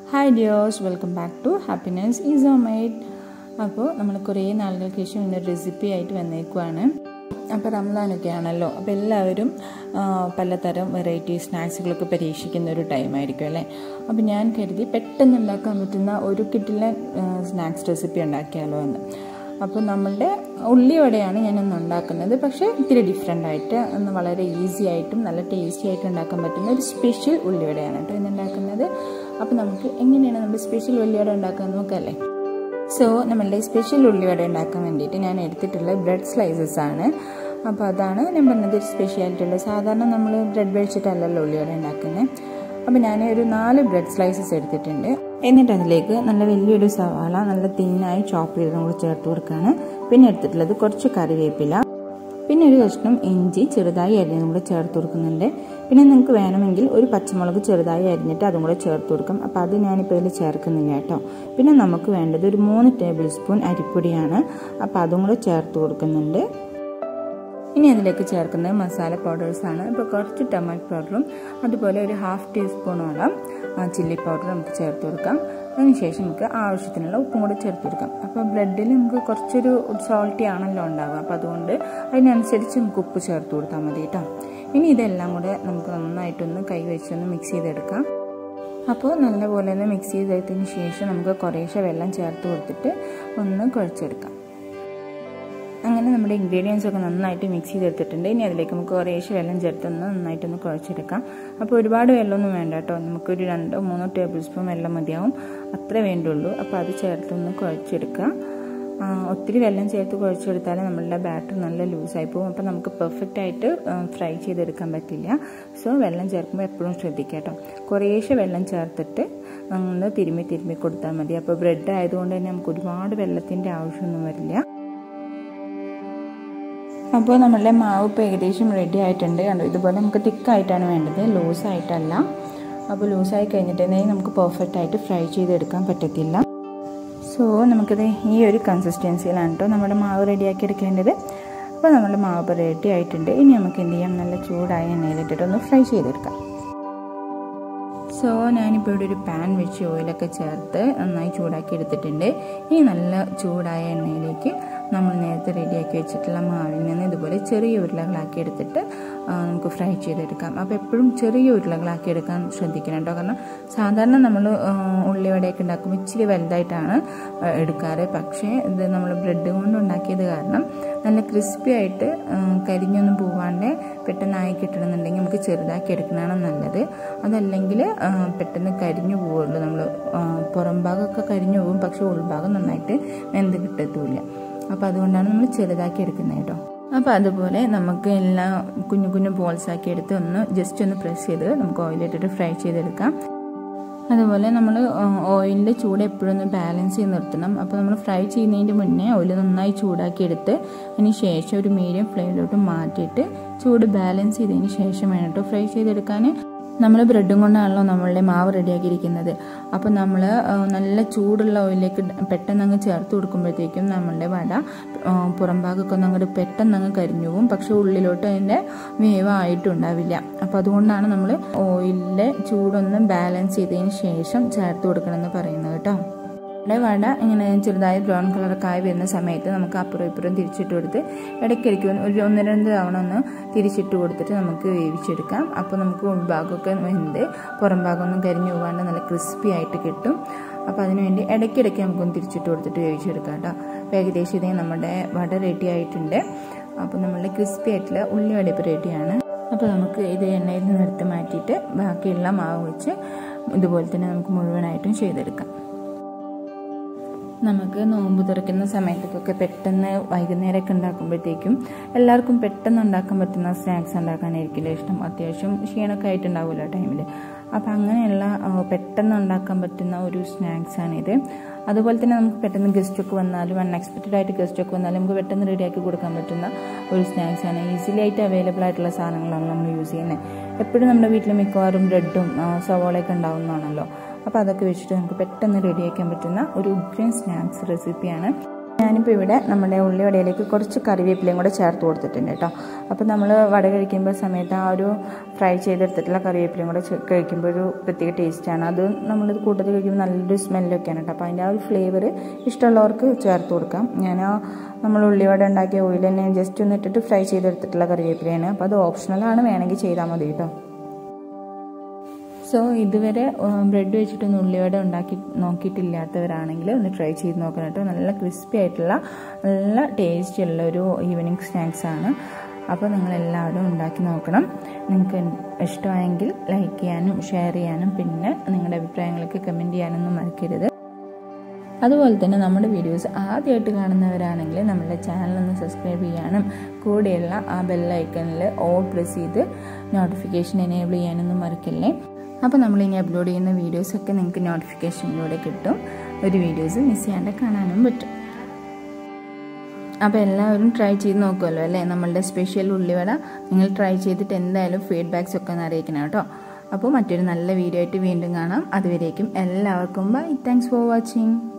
hi dears welcome back to happiness is homemade അപ്പോൾ നമ്മൾ കുറേ നാളുകൾക്ക് ശേഷം ഇന്ന് റെസിപ്പി ആയിട്ട് വന്നേക്കുവാണ് അപ്പോൾ റംസാനൊക്കെ ആണല്ലോ അപ്പോൾ എല്ലാവരും പലതരം വെറൈറ്റി സ്നാക്സുകളൊക്കെ പരീക്ഷിക്കുന്ന ഒരു ടൈമായിരിക്കും അല്ലേ അപ്പോൾ ഞാൻ കരുതി പെട്ടെന്ന് ഉണ്ടാക്കാൻ പറ്റുന്ന ഒരു കിറ്റിലെ സ്നാക്സ് റെസിപ്പി ഉണ്ടാക്കിയാലോ എന്ന് അപ്പോൾ നമ്മളുടെ ഉള്ളിവടയാണ് ഞാനിന്ന് ഉണ്ടാക്കുന്നത് പക്ഷേ ഇത്തിരി ഡിഫറെൻ്റ് ആയിട്ട് ഒന്ന് വളരെ ഈസി ആയിട്ടും നല്ല ടേസ്റ്റി ആയിട്ട് ഉണ്ടാക്കാൻ പറ്റുന്ന ഒരു സ്പെഷ്യൽ ഉള്ളിവടയാണ് കേട്ടോ ഇന്ന് ഉണ്ടാക്കുന്നത് അപ്പോൾ നമുക്ക് എങ്ങനെയാണ് നമ്മൾ സ്പെഷ്യൽ ഉള്ളിവട ഉണ്ടാക്കാൻ നോക്കല്ലേ സോ നമ്മളുടെ സ്പെഷ്യൽ ഉള്ളിവട ഉണ്ടാക്കാൻ വേണ്ടിയിട്ട് ഞാൻ എടുത്തിട്ടുള്ള ബ്രെഡ് സ്ലൈസസ് ആണ് അപ്പോൾ അതാണ് ഞാൻ പറഞ്ഞത് ഒരു സ്പെഷ്യാലിറ്റി ഉള്ളത് സാധാരണ നമ്മൾ ബ്രെഡ് വെച്ചിട്ടല്ലല്ലോ ഉള്ളിവട ഉണ്ടാക്കുന്നത് അപ്പോൾ ഞാൻ ഒരു നാല് ബ്രെഡ് സ്ലൈസസ് എടുത്തിട്ടുണ്ട് എന്നിട്ട് അതിലേക്ക് നല്ല വലിയൊരു സവാള നല്ല തിന്നായി ചോപ്പ് ചെയ്ത് നമ്മൾ ചേർത്ത് കൊടുക്കുകയാണ് പിന്നെ എടുത്തിട്ടുള്ളത് കുറച്ച് കറിവേപ്പില പിന്നെ ഒരു കഷ്ണം ഇഞ്ചി ചെറുതായി അരിഞ്ഞ് നമ്മൾ ചേർത്ത് കൊടുക്കുന്നുണ്ട് പിന്നെ നിങ്ങൾക്ക് വേണമെങ്കിൽ ഒരു പച്ചമുളക് ചെറുതായി അരിഞ്ഞിട്ട് അതും കൂടെ ചേർത്ത് കൊടുക്കാം അപ്പോൾ അത് ഞാനിപ്പോൾ ഇതിൽ ചേർക്കുന്നില്ല കേട്ടോ പിന്നെ നമുക്ക് വേണ്ടത് ഒരു മൂന്ന് ടേബിൾ സ്പൂൺ അരിപ്പൊടിയാണ് അപ്പോൾ അതും കൂടെ ചേർത്ത് കൊടുക്കുന്നുണ്ട് ഇനി അതിലേക്ക് ചേർക്കുന്നത് മസാല പൗഡേഴ്സാണ് ഇപ്പോൾ കുറച്ച് ടൊമാറ്റോ പൗഡറും അതുപോലെ ഒരു ഹാഫ് ടീസ്പൂണോളം ചില്ലി പൗഡർ നമുക്ക് ചേർത്ത് കൊടുക്കാം അതിനുശേഷം നമുക്ക് ആവശ്യത്തിനുള്ള ഉപ്പും കൂടി ചേർത്ത് കൊടുക്കാം അപ്പോൾ ബ്രെഡിൽ നമുക്ക് കുറച്ചൊരു സോൾട്ടി ആണല്ലോ ഉണ്ടാവുക അപ്പോൾ അതുകൊണ്ട് അതിനനുസരിച്ച് നമുക്ക് ഉപ്പ് ചേർത്ത് കൊടുത്താൽ മതി കേട്ടോ ഇനി ഇതെല്ലാം കൂടെ നമുക്ക് നന്നായിട്ടൊന്ന് കൈ വെച്ചൊന്ന് മിക്സ് ചെയ്തെടുക്കാം അപ്പോൾ നല്ലപോലെ ഒന്ന് മിക്സ് ചെയ്തെടുത്തതിന് ശേഷം നമുക്ക് കുറേശ്ശെ വെള്ളം ചേർത്ത് കൊടുത്തിട്ട് ഒന്ന് കുഴച്ചെടുക്കാം അങ്ങനെ നമ്മുടെ ഇൻഗ്രീഡിയൻസ് ഒക്കെ നന്നായിട്ട് മിക്സ് ചെയ്തെടുത്തിട്ടുണ്ട് ഇനി അതിലേക്ക് നമുക്ക് കുറേശ്ശെ വെള്ളം ചേർത്തൊന്ന് നന്നായിട്ടൊന്ന് കുഴച്ചെടുക്കാം അപ്പോൾ ഒരുപാട് വെള്ളമൊന്നും വേണ്ട കേട്ടോ നമുക്കൊരു രണ്ടോ മൂന്നോ ടേബിൾ സ്പൂൺ വെള്ളം മതിയാവും അത്ര വേണ്ടുള്ളൂ അപ്പോൾ അത് ചേർത്തൊന്ന് കുഴച്ചെടുക്കുക ഒത്തിരി വെള്ളം ചേർത്ത് കുഴച്ചെടുത്താൽ നമ്മളുടെ ബാറ്റർ നല്ല ലൂസായി പോകും അപ്പോൾ നമുക്ക് പെർഫെക്റ്റ് ആയിട്ട് ഫ്രൈ ചെയ്തെടുക്കാൻ പറ്റില്ല സോ വെള്ളം ചേർക്കുമ്പോൾ എപ്പോഴും ശ്രദ്ധിക്കുക കേട്ടോ കുറേശ്ശെ വെള്ളം ചേർത്തിട്ട് ഒന്ന് തിരുമ്മി തിരുമ്മി കൊടുത്താൽ മതി അപ്പോൾ ബ്രെഡ് ആയതുകൊണ്ട് തന്നെ നമുക്ക് ഒരുപാട് വെള്ളത്തിൻ്റെ ആവശ്യമൊന്നും വരില്ല അപ്പോൾ നമ്മളുടെ മാവ് ഇപ്പോൾ ഏകദേശം റെഡി ആയിട്ടുണ്ട് കണ്ടോ ഇതുപോലെ നമുക്ക് തിക്കായിട്ടാണ് വേണ്ടത് ലൂസായിട്ടല്ല അപ്പോൾ ലൂസായി കഴിഞ്ഞിട്ടുണ്ടെങ്കിൽ നമുക്ക് പെർഫെക്റ്റ് ആയിട്ട് ഫ്രൈ ചെയ്തെടുക്കാൻ പറ്റത്തില്ല സോ നമുക്കിത് ഈ ഒരു കൺസിസ്റ്റൻസിയിലാണ് കേട്ടോ നമ്മുടെ മാവ് റെഡിയാക്കി എടുക്കേണ്ടത് അപ്പോൾ നമ്മുടെ മാവ് റെഡി ആയിട്ടുണ്ട് ഇനി നമുക്ക് എന്ത് ചെയ്യാം നല്ല ചൂടായ എണ്ണയിലിട്ടിട്ട് ഒന്ന് ഫ്രൈ ചെയ്തെടുക്കാം സോ ഞാനിപ്പോൾ ഇവിടെ ഒരു പാൻ വെച്ച് ഓയിലൊക്കെ ചേർത്ത് നന്നായി ചൂടാക്കി എടുത്തിട്ടുണ്ട് ഇനി നല്ല ചൂടായ എണ്ണയിലേക്ക് നമ്മൾ നേരത്തെ റെഡിയാക്കി വെച്ചിട്ടുള്ള മാവിൽ നിന്ന് ഇതുപോലെ ചെറിയ ഉരുളകളാക്കി എടുത്തിട്ട് നമുക്ക് ഫ്രൈ ചെയ്തെടുക്കാം അപ്പോൾ എപ്പോഴും ചെറിയ ഉരുളകളാക്കി എടുക്കാൻ ശ്രദ്ധിക്കണം കേട്ടോ കാരണം സാധാരണ നമ്മൾ ഉള്ളിവടയൊക്കെ ഉണ്ടാക്കുമ്പോൾ ഇച്ചിരി വലുതായിട്ടാണ് എടുക്കാറ് പക്ഷേ ഇത് നമ്മൾ ബ്രെഡ് കൊണ്ട് ഉണ്ടാക്കിയത് കാരണം നല്ല ക്രിസ്പി ആയിട്ട് കരിഞ്ഞൊന്നും പോവാണ്ട് പെട്ടെന്ന് ആയി കിട്ടണമെന്നുണ്ടെങ്കിൽ നമുക്ക് ചെറുതാക്കി എടുക്കണതാണ് നല്ലത് അതല്ലെങ്കിൽ പെട്ടെന്ന് കരിഞ്ഞു പോവുള്ളൂ നമ്മൾ പുറം ഭാഗമൊക്കെ കരിഞ്ഞു പോകും പക്ഷെ ഉൾഭാഗം നന്നായിട്ട് വെന്ത് കിട്ടത്തുമില്ല അപ്പോൾ അതുകൊണ്ടാണ് നമ്മൾ ചെറുതാക്കി എടുക്കുന്നത് കേട്ടോ അപ്പോൾ അതുപോലെ നമുക്ക് എല്ലാം കുഞ്ഞു കുഞ്ഞു ബോൾസ് ആക്കി എടുത്ത് ഒന്ന് ജസ്റ്റ് ഒന്ന് പ്രസ് ചെയ്ത് നമുക്ക് ഓയിലിട്ടിട്ട് ഫ്രൈ ചെയ്തെടുക്കാം അതുപോലെ നമ്മൾ ഓയിലിൻ്റെ ചൂട് എപ്പോഴും ഒന്ന് ബാലൻസ് ചെയ്ത് നിർത്തണം അപ്പോൾ നമ്മൾ ഫ്രൈ ചെയ്യുന്നതിൻ്റെ മുന്നേ ഓയിൽ നന്നായി ചൂടാക്കി എടുത്ത് അതിന് ശേഷം ഒരു മീഡിയം ഫ്ലെയിമിലോട്ട് മാറ്റിയിട്ട് ചൂട് ബാലൻസ് ചെയ്തതിന് ശേഷം വേണം കേട്ടോ ഫ്രൈ ചെയ്തെടുക്കാൻ നമ്മൾ ബ്രെഡും കൊണ്ടാണല്ലോ നമ്മളുടെ മാവ് റെഡിയാക്കിയിരിക്കുന്നത് അപ്പോൾ നമ്മൾ നല്ല ചൂടുള്ള ഓയിലേക്ക് പെട്ടെന്ന് അങ്ങ് ചേർത്ത് കൊടുക്കുമ്പോഴത്തേക്കും നമ്മളുടെ വട പുറം ഭാഗമൊക്കെ ഒന്ന് അങ്ങോട്ട് പെട്ടെന്ന് അങ്ങ് കരിഞ്ഞു പോകും പക്ഷെ ഉള്ളിലോട്ട് അതിൻ്റെ വേവ് ആയിട്ടുണ്ടാവില്ല അപ്പോൾ അതുകൊണ്ടാണ് നമ്മൾ ഓയിലിലെ ചൂടൊന്ന് ബാലൻസ് ചെയ്തതിന് ശേഷം ചേർത്ത് കൊടുക്കണമെന്ന് പറയുന്നത് കേട്ടോ നമ്മുടെ വട ഇങ്ങനെ ചെറുതായി ബ്രൗൺ കളറൊക്കെ ആയി വരുന്ന സമയത്ത് നമുക്ക് അപ്പുറം ഇപ്പുറം തിരിച്ചിട്ട് കൊടുത്ത് ഇടയ്ക്കിടയ്ക്ക് ഒരു ഒന്ന് രണ്ട് തവണ ഒന്ന് തിരിച്ചിട്ട് കൊടുത്തിട്ട് നമുക്ക് വേവിച്ചെടുക്കാം അപ്പോൾ നമുക്ക് ഉൾഭാഗമൊക്കെ വെന്ത് പുറം ഭാഗമൊന്നും കരിഞ്ഞു പോകാണ്ട് നല്ല ക്രിസ്പി ആയിട്ട് കിട്ടും അപ്പോൾ അതിനുവേണ്ടി ഇടയ്ക്കിടയ്ക്ക് നമുക്കൊന്ന് തിരിച്ചിട്ട് കൊടുത്തിട്ട് വേവിച്ചെടുക്കാം കേട്ടോ അപ്പോൾ ഏകദേശം ഇതേ നമ്മുടെ വട റെഡി ആയിട്ടുണ്ട് അപ്പോൾ നമ്മളുടെ ക്രിസ്പി ആയിട്ടുള്ള ഉള്ളി വട ഇപ്പോൾ റെഡിയാണ് അപ്പോൾ നമുക്ക് ഇത് എണ്ണയിൽ നിന്ന് എടുത്ത് മാറ്റിയിട്ട് ബാക്കിയുള്ള മാവ് വെച്ച് ഇതുപോലെ തന്നെ നമുക്ക് മുഴുവനായിട്ടും ചെയ്തെടുക്കാം നമുക്ക് നോമ്പ് തുറക്കുന്ന സമയത്തൊക്കെ പെട്ടെന്ന് വൈകുന്നേരമൊക്കെ ഉണ്ടാക്കുമ്പോഴത്തേക്കും എല്ലാവർക്കും പെട്ടെന്ന് ഉണ്ടാക്കാൻ പറ്റുന്ന സ്നാക്സ് ഉണ്ടാക്കാനായിരിക്കില്ല ഇഷ്ടം അത്യാവശ്യം ക്ഷീണമൊക്കെ ആയിട്ടുണ്ടാവുമല്ലോ ടൈമിൽ അപ്പോൾ അങ്ങനെയുള്ള പെട്ടെന്ന് ഉണ്ടാക്കാൻ പറ്റുന്ന ഒരു സ്നാക്സാണിത് അതുപോലെ തന്നെ നമുക്ക് പെട്ടെന്ന് ഗസ്റ്റൊക്കെ വന്നാലും അൺഎക്സ്പെക്റ്റഡ് ആയിട്ട് ഗസ്റ്റൊക്കെ വന്നാലും നമുക്ക് പെട്ടെന്ന് റെഡിയാക്കി കൊടുക്കാൻ പറ്റുന്ന ഒരു സ്നാക്സാണ് ഈസിലി ആയിട്ട് അവൈലബിൾ ആയിട്ടുള്ള സാധനങ്ങളാണ് നമ്മൾ യൂസ് ചെയ്യുന്നത് എപ്പോഴും നമ്മുടെ വീട്ടിൽ മിക്കവാറും ബ്രെഡും സവോളയൊക്കെ ഉണ്ടാവുന്നതാണല്ലോ അപ്പോൾ അതൊക്കെ വെച്ചിട്ട് നമുക്ക് പെട്ടെന്ന് റെഡിയാക്കാൻ പറ്റുന്ന ഒരു ഉഗ്രൻ സ്നാക്സ് റെസിപ്പിയാണ് ഞാനിപ്പോൾ ഇവിടെ നമ്മുടെ ഉള്ളി വടയിലേക്ക് കുറച്ച് കറിവേപ്പിലയും കൂടെ ചേർത്ത് കൊടുത്തിട്ടുണ്ട് കേട്ടോ അപ്പോൾ നമ്മൾ വട കഴിക്കുമ്പോൾ സമയത്ത് ആ ഒരു ഫ്രൈ ചെയ്തെടുത്തിട്ടുള്ള കറിവേപ്പിലയും കൂടെ കഴിക്കുമ്പോൾ ഒരു പ്രത്യേക ടേസ്റ്റാണ് അത് നമ്മളിത് കൂട്ടത്തിൽ കഴിക്കുമ്പോൾ നല്ലൊരു സ്മെല്ലൊക്കെയാണ് കേട്ടോ അപ്പോൾ അതിൻ്റെ ആ ഒരു ഫ്ലേവർ ഇഷ്ടമുള്ളവർക്ക് ചേർത്ത് കൊടുക്കാം ഞാൻ ആ നമ്മൾ ഉള്ളിവട ഉണ്ടാക്കിയ ഓയിൽ തന്നെ ജസ്റ്റ് ഒന്ന് ഇട്ടിട്ട് ഫ്രൈ ചെയ്തെടുത്തിട്ടുള്ള കറിവേപ്പിലയാണ് അപ്പോൾ അത് ഓപ്ഷണലാണ് വേണമെങ്കിൽ ചെയ്താൽ മതി കേട്ടോ സോ ഇതുവരെ ബ്രെഡ് വെച്ചിട്ടൊന്നും ഉള്ളിവട ഉണ്ടാക്കി നോക്കിയിട്ടില്ലാത്തവരാണെങ്കിൽ ഒന്ന് ട്രൈ ചെയ്ത് നോക്കണം കേട്ടോ നല്ല ക്രിസ്പി ആയിട്ടുള്ള നല്ല ടേസ്റ്റി ഉള്ള ഒരു ഈവനിങ് സ്നാക്സ് ആണ് അപ്പോൾ നിങ്ങളെല്ലാവരും ഉണ്ടാക്കി നോക്കണം നിങ്ങൾക്ക് ഇഷ്ടമായെങ്കിൽ ലൈക്ക് ചെയ്യാനും ഷെയർ ചെയ്യാനും പിന്നെ നിങ്ങളുടെ അഭിപ്രായങ്ങളൊക്കെ കമൻറ്റ് ചെയ്യാനൊന്നും മറക്കരുത് അതുപോലെ തന്നെ നമ്മുടെ വീഡിയോസ് ആദ്യമായിട്ട് കാണുന്നവരാണെങ്കിൽ നമ്മുടെ ചാനൽ ഒന്ന് സബ്സ്ക്രൈബ് ചെയ്യാനും കൂടെയുള്ള ആ ബെല്ലൈക്കണിൽ ഓൾ പ്രസ് ചെയ്ത് നോട്ടിഫിക്കേഷൻ എനേബിൾ ചെയ്യാനൊന്നും മറക്കില്ലേ അപ്പോൾ നമ്മൾ ഇനി അപ്ലോഡ് ചെയ്യുന്ന വീഡിയോസൊക്കെ നിങ്ങൾക്ക് നോട്ടിഫിക്കേഷനിലൂടെ കിട്ടും ഒരു വീഡിയോസ് മിസ് ചെയ്യാണ്ട് കാണാനും പറ്റും അപ്പോൾ എല്ലാവരും ട്രൈ ചെയ്ത് നോക്കുമല്ലോ അല്ലേ നമ്മളുടെ സ്പെഷ്യൽ ഉള്ളിവട നിങ്ങൾ ട്രൈ ചെയ്തിട്ട് എന്തായാലും ഫീഡ്ബാക്സ് ഒക്കെ ഒന്ന് അറിയിക്കണം കേട്ടോ അപ്പോൾ മറ്റൊരു നല്ല വീഡിയോ ആയിട്ട് വീണ്ടും കാണാം അതുവരേക്കും എല്ലാവർക്കും ബൈ താങ്ക്സ് ഫോർ വാച്ചിങ്